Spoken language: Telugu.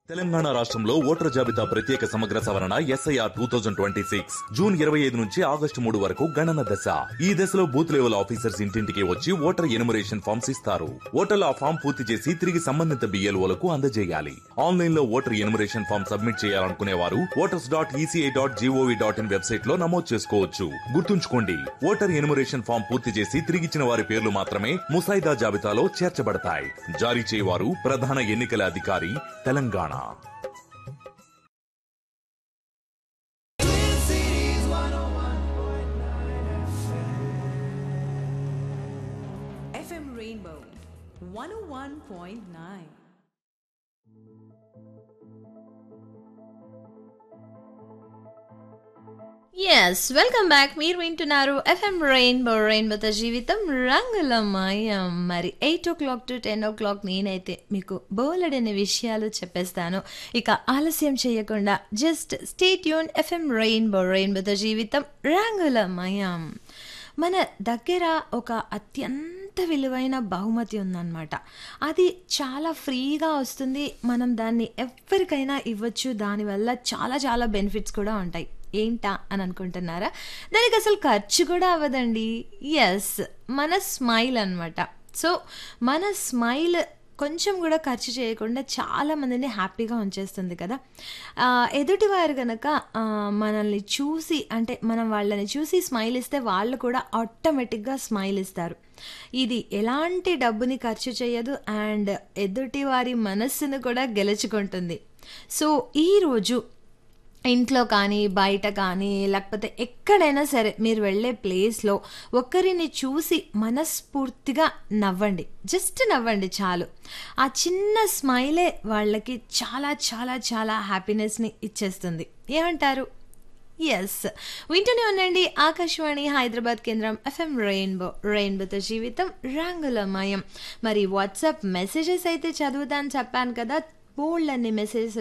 తెలంగాణ రాష్ట్రంలో ఓటర్ జాబితా ప్రత్యేక సమగ్ర సవరణ SIR two thousand twenty six June ఇరవై ఐదు నుంచి ఆగస్టు మూడు వరకు గణన దశ ఈ దశలో బూత్ లెవెల్ ఆఫీసర్స్ ఇంటింటికి వచ్చి ఓటర్ ఎనుమరేషన్ ఫామ్స్ ఇస్తారు ఓటర్లు ఆ ఫామ్ పూర్తి చేసి తిరిగి సంబంధిత బిఎల్ఓలకు అందజేయాలి ఆన్లైన్ లో ఓటర్ ఎనుమరేషన్ ఫామ్ సబ్మిట్ చేయాలనుకునే వారు voters dot ECI dot GOV dot in website లో నమోదు చేసుకోవచ్చు గుర్తుంచుకోండి ఓటర్ ఎనుమరేషన్ ఫామ్ పూర్తి చేసి తిరిగిచ్చిన వారి పేర్లు మాత్రమే ముసాయిదా జాబితాలో చేర్చబడతాయి జారీ చేయవారు ప్రధాన ఎన్నికల అధికారి Telangana FM Rainbow 101.9. Yes welcome back మీరు వింటున్నారు ఎఫ్ఎం రెయిన్బో రెయిన్బోతో జీవితం రంగులమయం మరి eight o'clock to ten o'clock నేనైతే మీకు బోలెడని విషయాలు చెప్పేస్తాను ఇక ఆలస్యం చేయకుండా జస్ట్ స్టేట్ యూన్ ఎఫ్ఎం రెయిన్బో రెయిన్బోతో జీవితం రంగులమయం మన దగ్గర ఒక అత్యంత విలువైన బహుమతి ఉందన్నమాట అది చాలా ఫ్రీగా వస్తుంది మనం దాన్ని ఎవరికైనా ఇవ్వచ్చు దానివల్ల చాలా చాలా బెనిఫిట్స్ కూడా ఉంటాయి ఏంటా అని అనుకుంటున్నారా దానికి అసలు ఖర్చు కూడా అవ్వదండి ఎస్ మన స్మైల్ అనమాట సో మన స్మైల్ కొంచెం కూడా ఖర్చు చేయకుండా చాలా మందిని హ్యాపీగా ఉంచేస్తుంది కదా ఆ, ఎదుటివారు కనుక ఆ, మనల్ని చూసి అంటే మనం వాళ్ళని చూసి స్మైల్ ఇస్తే వాళ్ళు కూడా ఆటోమేటిక్గా స్మైల్ ఇస్తారు ఇది ఎలాంటి డబ్బుని ఖర్చు చేయదు అండ్ ఎదుటి వారి మనస్సును కూడా గెలుచుకుంటుంది సో ఈరోజు ఇంట్లో కానీ బయట కానీ లేకపోతే ఎక్కడైనా సరే మీరు వెళ్ళే ప్లేస్లో ఒకరిని చూసి మనస్ఫూర్తిగా నవ్వండి జస్ట్ నవ్వండి చాలు ఆ చిన్న స్మైలే వాళ్ళకి చాలా చాలా చాలా హ్యాపీనెస్ని ఇచ్చేస్తుంది ఏమంటారు ఎస్ వింటూనే ఉండండి ఆకాశవాణి హైదరాబాద్ కేంద్రం ఎఫ్ఎం రెయిన్బో రెయిన్బోతో జీవితం రంగులమయం మరి వాట్సాప్ మెసేజెస్ అయితే చదువుతాను చెప్పాను కదా బోల్డ్ అన్ని మెసేజెస్